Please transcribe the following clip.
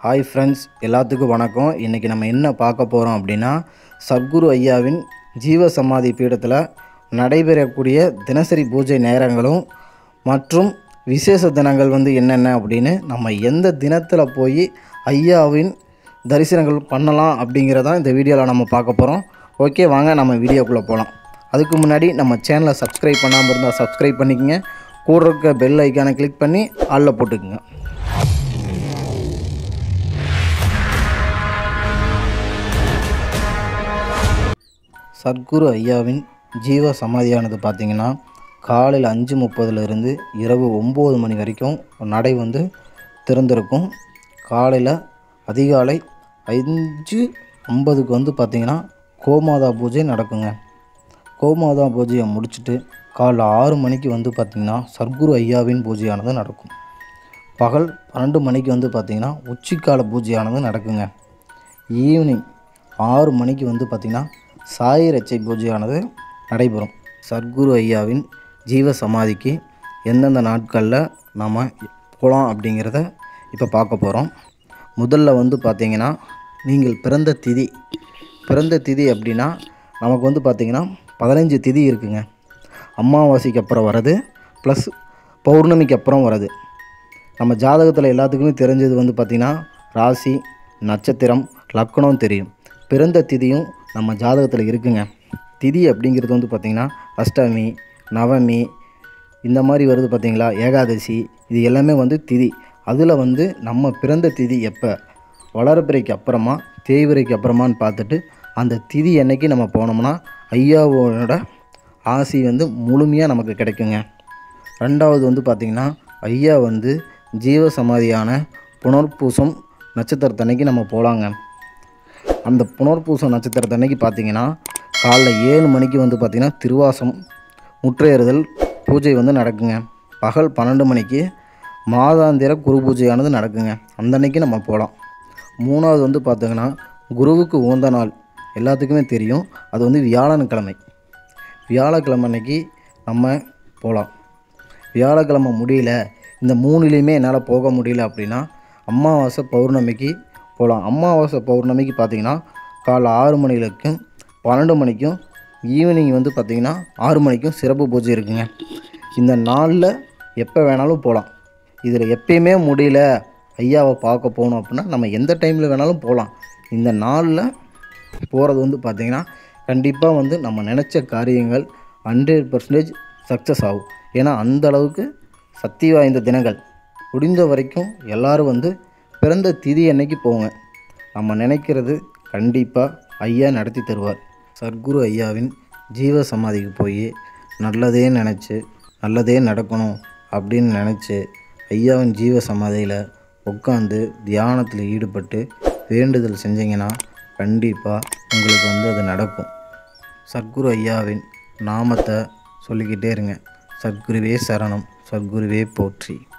hi friends எல்லாத்துக்கும் வணக்கம் இன்றைக்கி நம்ம என்ன பார்க்க போகிறோம் அப்படின்னா சத்குரு ஐயாவின் ஜீவ சமாதி பீடத்தில் நடைபெறக்கூடிய தினசரி பூஜை நேரங்களும் மற்றும் விசேஷ தினங்கள் வந்து என்னென்ன அப்படின்னு நம்ம எந்த தினத்தில் போய் ஐயாவின் தரிசனங்கள் பண்ணலாம் அப்படிங்கிறதான் இந்த வீடியோவில் நம்ம பார்க்க போகிறோம் ஓகே வாங்க நம்ம வீடியோக்குள்ளே போகலாம் அதுக்கு முன்னாடி நம்ம சேனலை சப்ஸ்கிரைப் பண்ணாமல் இருந்தால் சப்ஸ்கிரைப் பண்ணிக்கங்க கூட இருக்க பெல் ஐக்கானை கிளிக் பண்ணி ஆளில் போட்டுக்குங்க சத்குரு ஐயாவின் ஜீவ சமாதியானது பார்த்திங்கன்னா காலையில் அஞ்சு முப்பதுலேருந்து இரவு ஒம்பது மணி வரைக்கும் நடை வந்து திறந்திருக்கும் காலையில் அதிகாலை அஞ்சு ஐம்பதுக்கு வந்து பார்த்திங்கன்னா கோமாதா பூஜை நடக்குங்க கோமாதா பூஜையை முடிச்சுட்டு காலைல ஆறு மணிக்கு வந்து பார்த்திங்கன்னா சத்குரு ஐயாவின் பூஜையானது நடக்கும் பகல் பன்னெண்டு மணிக்கு வந்து பார்த்திங்கன்னா உச்சிக்கால பூஜையானது நடக்குங்க ஈவினிங் ஆறு மணிக்கு வந்து பார்த்திங்கன்னா சாய் ரச்சை பூஜையானது நடைபெறும் சத்குரு ஐயாவின் ஜீவ சமாதிக்கு எந்தெந்த நாட்களில் நாம் போகலாம் அப்படிங்கிறத இப்போ பார்க்க போகிறோம் முதல்ல வந்து பார்த்திங்கன்னா நீங்கள் பிறந்த திதி பிறந்த திதி அப்படின்னா நமக்கு வந்து பார்த்திங்கன்னா பதினஞ்சு திதி இருக்குங்க அமாவாசைக்கு அப்புறம் வர்றது ப்ளஸ் பௌர்ணமிக்கு அப்புறம் வர்றது நம்ம ஜாதகத்தில் எல்லாத்துக்குமே தெரிஞ்சது வந்து பார்த்திங்கன்னா ராசி நட்சத்திரம் லக்கணம் தெரியும் பிறந்த திதியும் நம்ம ஜாதகத்தில் இருக்குங்க திதி அப்படிங்கிறது வந்து பார்த்திங்கன்னா அஷ்டமி நவமி இந்த மாதிரி வருது பார்த்திங்களா ஏகாதசி இது எல்லாமே வந்து திதி அதில் வந்து நம்ம பிறந்த திதி எப்போ வளர்பிறைக்கு அப்புறமா தேய்பிறைக்கு அப்புறமான்னு பார்த்துட்டு அந்த திதி என்னைக்கு நம்ம போனோம்னா ஐயாவோட ஆசி வந்து முழுமையாக நமக்கு கிடைக்குங்க ரெண்டாவது வந்து பார்த்திங்கன்னா ஐயா வந்து ஜீவ சமாதியான புனர்பூசம் நட்சத்திரத்தன்னைக்கு நம்ம போகலாங்க அந்த புனர்பூசம் நட்சத்திரத்தன்னைக்கு பார்த்திங்கன்னா காலைல ஏழு மணிக்கு வந்து பார்த்திங்கன்னா திருவாசம் முற்றையறுதல் பூஜை வந்து நடக்குங்க பகல் பன்னெண்டு மணிக்கு மாதாந்திர குரு பூஜையானது நடக்குங்க அந்த அன்னைக்கு நம்ம போகலாம் மூணாவது வந்து பார்த்திங்கன்னா குருவுக்கு உகந்த நாள் எல்லாத்துக்குமே தெரியும் அது வந்து வியாழன்கிழமை வியாழக்கிழமை அன்னைக்கு நம்ம போகலாம் வியாழக்கிழமை முடியல இந்த மூணுலேயுமே என்னால் போக முடியல அப்படின்னா அமாவாசை பௌர்ணமிக்கு போகலாம் அமாவாசை பௌர்ணமிக்கு பார்த்தீங்கன்னா காலைல ஆறு மணிக்கும் பன்னெண்டு மணிக்கும் ஈவினிங் வந்து பார்த்திங்கன்னா ஆறு மணிக்கும் சிறப்பு பூஜை இருக்குங்க இந்த நாளில் எப்போ வேணாலும் போகலாம் இதில் எப்பயுமே முடியல ஐயாவை பார்க்க போகணும் அப்படின்னா நம்ம எந்த டைமில் வேணாலும் போகலாம் இந்த நாளில் போகிறது வந்து பார்த்திங்கன்னா கண்டிப்பாக வந்து நம்ம நினச்ச காரியங்கள் ஹண்ட்ரட் பர்சன்டேஜ் சக்ஸஸ் ஆகும் ஏன்னா அந்த அளவுக்கு சக்தி வாய்ந்த தினங்கள் முடிந்த வரைக்கும் எல்லாரும் வந்து பிறந்த திதி அன்னைக்கு போங்க நம்ம நினைக்கிறது கண்டிப்பாக ஐயா நடத்தி தருவார் சத்குரு ஐயாவின் ஜீவ சமாதிக்கு போய் நல்லதே நினச்சி நல்லதே நடக்கணும் அப்படின்னு நினச்சி ஐயாவின் ஜீவ சமாதியில் உட்காந்து தியானத்தில் ஈடுபட்டு வேண்டுதல் செஞ்சீங்கன்னா கண்டிப்பாக உங்களுக்கு வந்து அது நடக்கும் சத்குரு ஐயாவின் நாமத்தை சொல்லிக்கிட்டே இருங்க சத்குருவே சரணம் சத்குருவே போற்றி